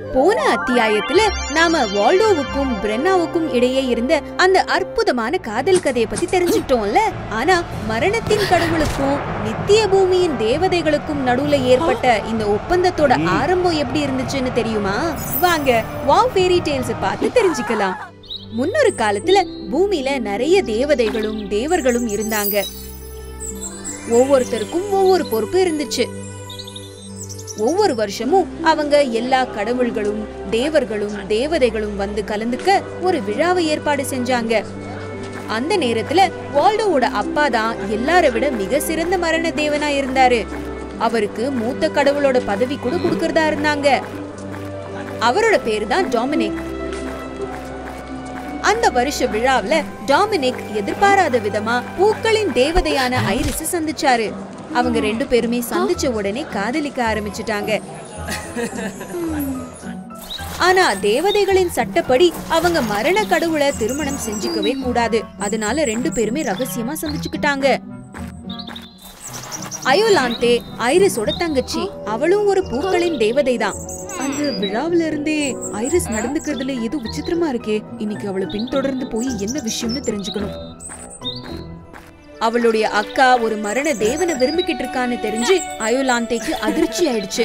போன அத்தியாயத்துல நாம வால்டோவுக்கும் பிரென்னாவுக்கும் இடையே இருந்த அந்த அற்புதமான காதல் கதையை பத்தி தெரிஞ்சுக்கிட்டோம்ல ஆனா மரணத்தின் கடவுளுக்கும் நித்திய பூமியின் தேவதைகளுக்கும் நடுவுல ஏற்பட்ட இந்த ஒப்பந்தத்தோட ஆரம்பம் எப்படி இருந்துச்சுன்னு தெரியுமா வாங்க வாவ் ஃபேரி டேல்ஸ் பார்த்து தெரிஞ்சுக்கலாம் முன்னொரு காலத்துல பூமியில நிறைய தேவதைகளும் தேவர்களும் இருந்தாங்க ஒவ்வொருத்தருக்கும் ஒவ்வொரு பொறுப்பு இருந்துச்சு ஒவ்வொரு வருஷமும் அவங்க எல்லா கடவுள்களும் தேவர்களும் தேவதைகளும் வந்து கலந்துக்க ஒரு விழாவை ஏற்பாடு செஞ்சாங்க அந்த நேரத்துல வால்டோவோட அப்பா தான் எல்லாரை விட மிக சிறந்த மரண தேவனா இருந்தாரு அவருக்கு மூத்த கடவுளோட பதவி கூட கொடுக்கறதா இருந்தாங்க அவரோட பேரு தான் டாமினிக் அந்த வருஷ விழாவுல டாமினிக் எதிர்பாராத விதமா பூக்களின் தேவதையான ஐரிஸ சந்திச்சாரு அவங்க ரெண்டு பேருமே சந்திச்ச உடனே காதலிக்க ஆரம்பிச்சிட்டாங்க ஆனா தேவதைகளின் சட்டப்படி அவங்க மரண கடவுளை திருமணம் செஞ்சுக்கவே கூடாது அதனால ரெண்டு பேருமே ரகசியமா சந்திச்சுக்கிட்டாங்க அயோலாந்தே ஐரிஸோட தங்கச்சி அவளும் ஒரு பூக்களின் தேவதை தான் அந்த விழாவில இருந்தே ஐரிஸ் நடந்துக்கிறதுல ஏதோ விசித்திரமா இருக்கே இன்னைக்கு அவளை பின்தொடர்ந்து போய் என்ன விஷயம்னு தெரிஞ்சுக்கணும் அவளுடைய அக்கா ஒரு மரண தேவனை விரும்பிக்கிட்டு இருக்கான்னு தெரிஞ்சு அயோலாந்தேக்கு அதிர்ச்சி ஆயிடுச்சு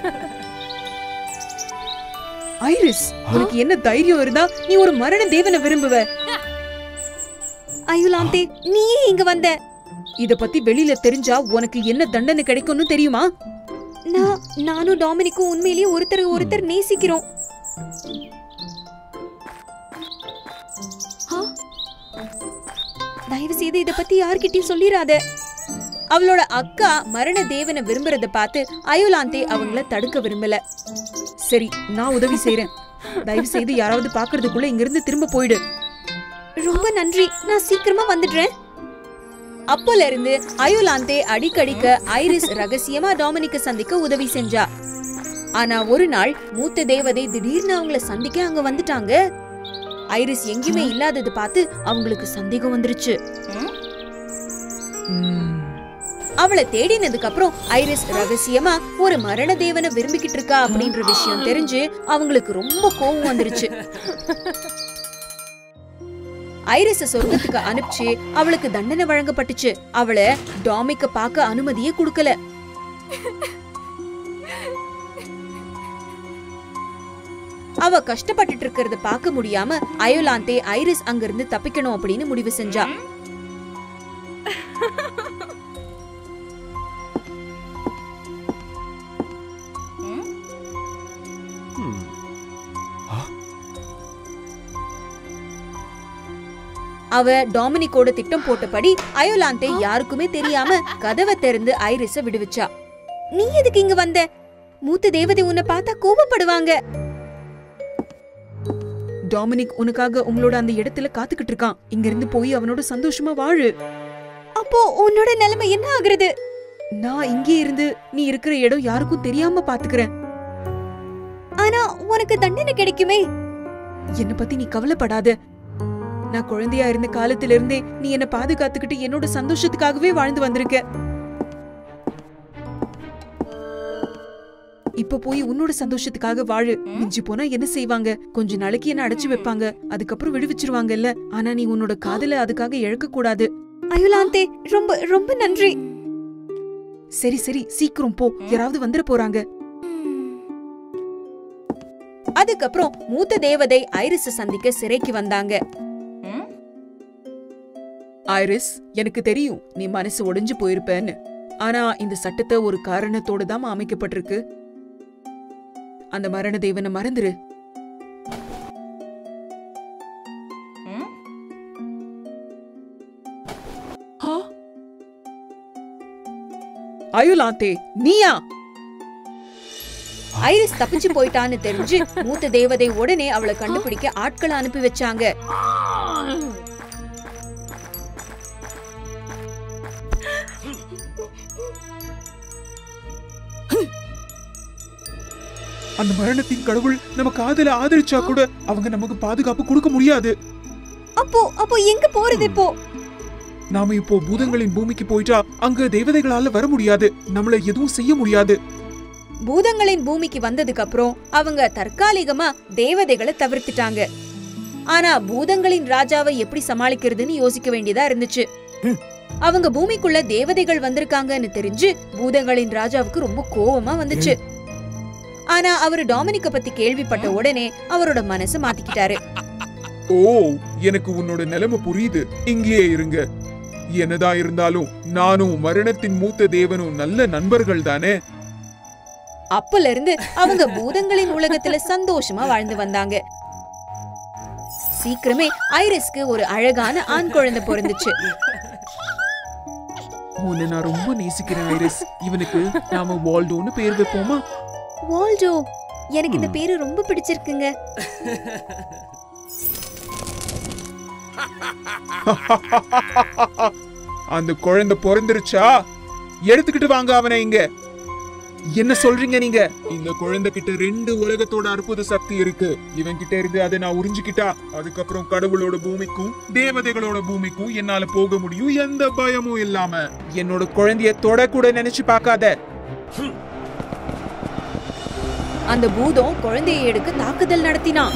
ஐரிஸ் உனக்கு என்ன தைரியம் இருந்தா நீ ஒரு மரண தேவனை விரும்புவ அயோலாந்தே நீயே இங்க வந்த இத பத்தி வெளியில தெரிஞ்சா உனக்கு என்ன தண்டனை கிடைக்கும்னு தெரியுமா நான் நானும் டாமினிக்கும் உண்மையிலேயே ஒருத்தர் ஒருத்தர் நேசிக்கிறோம் தயவு செய்து இத பத்தி யார்கிட்டயும் சொல்லிராத அவளோட அக்கா மரண தேவனை விரும்புறத பார்த்து அயோலாந்தே அவங்கள தடுக்க விரும்பல சரி நான் உதவி செய்றேன் தயவு செய்து யாராவது பாக்குறதுக்குள்ள இங்க இருந்து திரும்ப போயிடு ரொம்ப நன்றி நான் சீக்கிரமா வந்துடுறேன் அப்போல இருந்து அயோலாந்தே அடிக்கடிக்க ஐரிஸ் ரகசியமா டாமினிக்க சந்திக்க உதவி செஞ்சா ஆனா ஒரு நாள் மூத்த தேவதை திடீர்னு அவங்கள சந்திக்க அங்க வந்துட்டாங்க ஐரிஸ் எங்கேயுமே இல்லாதது பார்த்து அவங்களுக்கு சந்தேகம் வந்துருச்சு அவளை தேடினதுக்கு அப்புறம் ஐரிஸ் ரகசியமா ஒரு மரண தேவனை விரும்பிக்கிட்டு இருக்கா அப்படின்ற விஷயம் தெரிஞ்சு அவங்களுக்கு ரொம்ப கோவம் வந்துருச்சு ஐரிஸ சொர்க்கத்துக்கு அனுப்பிச்சு அவளுக்கு தண்டனை வழங்கப்பட்டுச்சு அவளை டாமிக்க பார்க்க அனுமதியே கொடுக்கல அவ கஷ்டப்பட்டுட்டு இருக்கிறத பார்க்க முடியாம அயோலாந்தே ஐரிஸ் அங்கிருந்து தப்பிக்கணும் அப்படின்னு முடிவு செஞ்சா அவ டாமினிக்கோட திட்டம் போட்டபடி அயோலாந்தே யாருக்குமே தெரியாம கதவை திறந்து ஐரிஸ விடுவிச்சா நீ எதுக்கு இங்க வந்த மூத்த தேவதை உன்னை பார்த்தா கோபப்படுவாங்க டாமினிக் உனக்காக உங்களோட அந்த இடத்துல காத்துக்கிட்டு இருக்கான் இங்க இருந்து போய் அவனோட சந்தோஷமா வாழு அப்போ உன்னோட நிலைமை என்ன ஆகுறது நான் இங்கே இருந்து நீ இருக்கிற இடம் யாருக்கும் தெரியாம பாத்துக்கிறேன் ஆனா உனக்கு தண்டனை கிடைக்குமே என்ன பத்தி நீ கவலைப்படாத நான் குழந்தையா இருந்த காலத்துல இருந்தே நீ என்ன பாதுகாத்துக்கிட்டு என்னோட சந்தோஷத்துக்காகவே வாழ்ந்து வந்திருக்க இப்ப போய் உன்னோட சந்தோஷத்துக்காக வாழு மிஞ்சி போனா என்ன செய்வாங்க கொஞ்ச நாளைக்கு என்ன அடைச்சு வைப்பாங்க அதுக்கப்புறம் விடுவிச்சிருவாங்கல்ல ஆனா நீ உன்னோட காதல அதுக்காக இழக்க கூடாது அயுலாந்தே ரொம்ப ரொம்ப நன்றி சரி சரி சீக்கிரம் போ யாராவது வந்துட போறாங்க அதுக்கப்புறம் மூத்த தேவதை ஐரிஸ சந்திக்க சிறைக்கு வந்தாங்க ஐரிஸ் எனக்கு தெரியும் நீ மனசு ஒடிஞ்சு போயிருப்பேன்னு ஆனா இந்த சட்டத்தை ஒரு காரணத்தோட தான் அமைக்கப்பட்டிருக்கு அந்த மரண தேவனை மறந்துரு அயுலாத்தே நீயா ஐரிஸ் தப்பிச்சு போயிட்டான்னு தெரிஞ்சு மூத்த தேவதை உடனே அவளை கண்டுபிடிக்க ஆட்களை அனுப்பி வச்சாங்க அந்த மரணத்தின் கடவுள் நம்ம காதல ஆதரிச்சா கூட அவங்க நமக்கு பாதுகாப்பு கொடுக்க முடியாது அப்போ அப்போ எங்க போறது இப்போ நாம இப்போ பூதங்களின் பூமிக்கு போயிட்டா அங்க தேவதைகளால வர முடியாது நம்மள எதுவும் செய்ய முடியாது பூதங்களின் பூமிக்கு வந்ததுக்கு அப்புறம் அவங்க தற்காலிகமா தேவதைகளை தவிர்த்துட்டாங்க ஆனா பூதங்களின் ராஜாவை எப்படி சமாளிக்கிறதுன்னு யோசிக்க வேண்டியதா இருந்துச்சு அவங்க பூமிக்குள்ள தேவதைகள் வந்திருக்காங்கன்னு தெரிஞ்சு பூதங்களின் ராஜாவுக்கு ரொம்ப கோவமா வந்துச்சு ஆனா அவரு டாமினிக்க பத்தி கேள்விப்பட்ட உடனே அவரோட மனசு மாத்திக்கிட்டாரு ஓ எனக்கு உன்னோட நிலைமை புரியுது இங்கேயே இருங்க என்னதான் இருந்தாலும் நானும் மரணத்தின் மூத்த தேவனும் நல்ல நண்பர்கள் தானே அப்பல இருந்து அவங்க பூதங்களின் உலகத்துல சந்தோஷமா வாழ்ந்து வந்தாங்க சீக்கிரமே ஐரிஸ்க்கு ஒரு அழகான ஆண் குழந்தை பிறந்துச்சு உன்னை நான் ரொம்ப நேசிக்கிறேன் ஐரிஸ் இவனுக்கு நாம வால்டோன்னு பேர் வைப்போமா வால்டோ எனக்கு இந்த பேரு ரொம்ப பிடிச்சிருக்குங்க அந்த குழந்தை பிறந்துருச்சா எடுத்துக்கிட்டு வாங்க அவனை இங்க என்ன சொல்றீங்க நீங்க இந்த குழந்தை கிட்ட ரெண்டு உலகத்தோட அற்புத சக்தி இருக்கு இவன் கிட்ட இருந்து அதை நான் உறிஞ்சிக்கிட்டா அதுக்கப்புறம் கடவுளோட பூமிக்கும் தேவதைகளோட பூமிக்கும் என்னால போக முடியும் எந்த பயமும் இல்லாம என்னோட குழந்தைய தொட கூட நினைச்சு பார்க்காத அந்த பூதம் குழந்தையை எடுக்க தாக்குதல் நடத்தினான்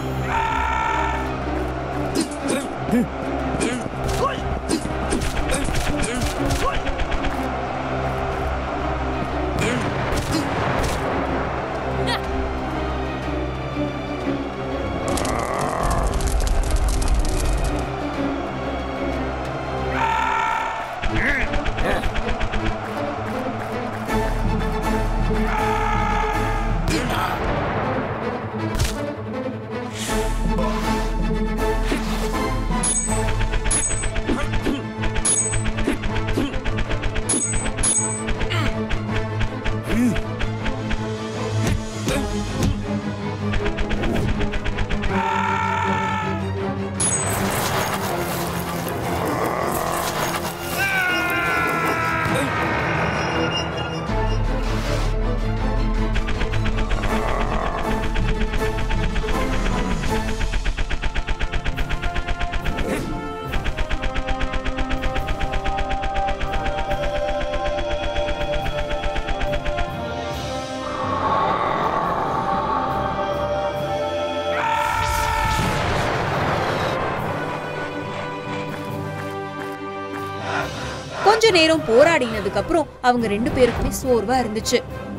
கொஞ்ச நேரம் போராடினதுக்கு அப்புறம் அவங்க ரெண்டு பேருக்குமே சோர்வா இருந்துச்சு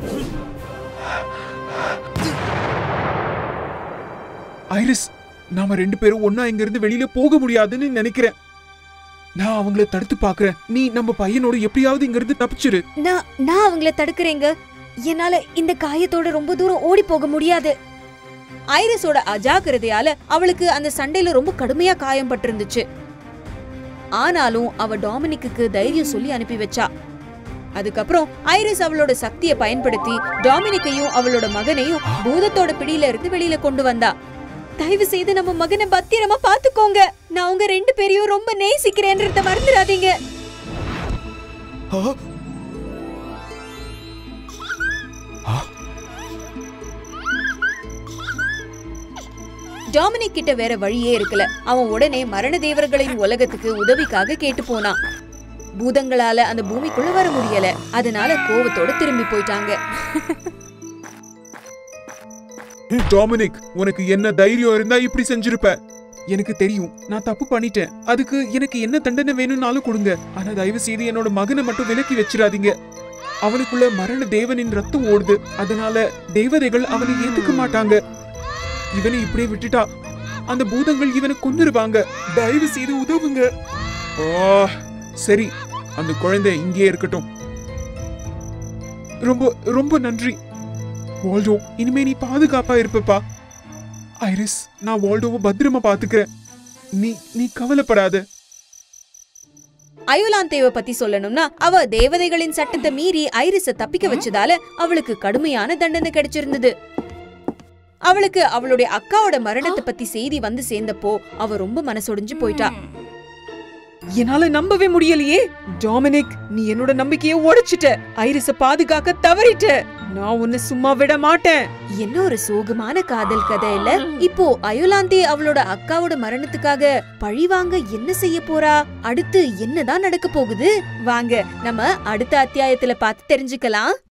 ஐரிஸ் நாம ரெண்டு பேரும் ஒன்னா இங்க இருந்து வெளியில போக முடியாதுன்னு நினைக்கிறேன் நான் அவங்கள தடுத்து பாக்குறேன் நீ நம்ம பையனோட எப்படியாவது இங்க இருந்து தப்பிச்சிரு நான் நான் அவங்கள தடுக்கிறேங்க என்னால இந்த காயத்தோட ரொம்ப தூரம் ஓடி போக முடியாது ஐரிஸோட அஜாக்கிரதையால அவளுக்கு அந்த சண்டையில ரொம்ப கடுமையா காயம் பட்டிருந்துச்சு ஆனாலும் அவ டாமினிக்கு தைரியம் சொல்லி அனுப்பி வச்சா அதுக்கப்புறம் ஐரிஸ் அவளோட சக்தியை பயன்படுத்தி டாமினிக்கையும் அவளோட மகனையும் பூதத்தோட பிடியில இருந்து வெளியில கொண்டு வந்தா தயவு செய்து நம்ம மகனை பத்திரமா பாத்துக்கோங்க நான் உங்க ரெண்டு பேரையும் ரொம்ப நேசிக்கிறேன்றத மறந்துடாதீங்க ஆ? ஆ? டாமினிக் கிட்ட வேற வழியே இருக்கல அவன் உடனே மரண தேவர்களின் உலகத்துக்கு உதவிக்காக கேட்டு போனான் பூதங்களால அந்த பூமிக்குள்ள வர முடியல அதனால கோவத்தோட திரும்பி போயிட்டாங்க டாமினிக் உனக்கு என்ன தைரியம் இருந்தா இப்படி செஞ்சிருப்ப எனக்கு தெரியும் நான் தப்பு பண்ணிட்டேன் அதுக்கு எனக்கு என்ன தண்டனை வேணும்னாலும் கொடுங்க ஆனா தயவு செய்து என்னோட மகனை மட்டும் விலக்கி வச்சிடாதீங்க அவனுக்குள்ள மரண தேவனின் ரத்தம் ஓடுது அதனால தேவதைகள் அவனை ஏத்துக்க மாட்டாங்க இவனை இப்படியே விட்டுட்டா அந்த பூதங்கள் இவனை கொன்னுருவாங்க தயவு செய்து உதவுங்க ஓ சரி அந்த குழந்தை இங்கே இருக்கட்டும் ரொம்ப ரொம்ப நன்றி வால்டோ இனிமே நீ பாதுகாப்பா இருப்பப்பா ஐரிஸ் நான் வால்டோவை பத்திரமா பாத்துக்கிறேன் நீ நீ கவலைப்படாத அயோலாந்தேவ பத்தி சொல்லணும்னா அவ தேவதைகளின் சட்டத்தை மீறி ஐரிஸ தப்பிக்க வச்சதால அவளுக்கு கடுமையான தண்டனை கிடைச்சிருந்தது அவளுக்கு அவளுடைய அக்காவோட மரணத்தை பத்தி செய்தி வந்து சேர்ந்தப்போ அவ ரொம்ப மனசொடிஞ்சு போயிட்டா என்னால நம்பவே முடியலையே டாமினிக் நீ என்னோட நம்பிக்கையை உடைச்சிட்ட ஐரிஸ பாதுகாக்க தவறிட்ட நான் உன்னை சும்மா விட மாட்டேன் என்ன ஒரு சோகமான காதல் கதை இல்ல இப்போ அயோலாந்தே அவளோட அக்காவோட மரணத்துக்காக பழி வாங்க என்ன செய்ய போறா அடுத்து என்னதான் நடக்க போகுது வாங்க நம்ம அடுத்த அத்தியாயத்துல பார்த்து தெரிஞ்சுக்கலாம்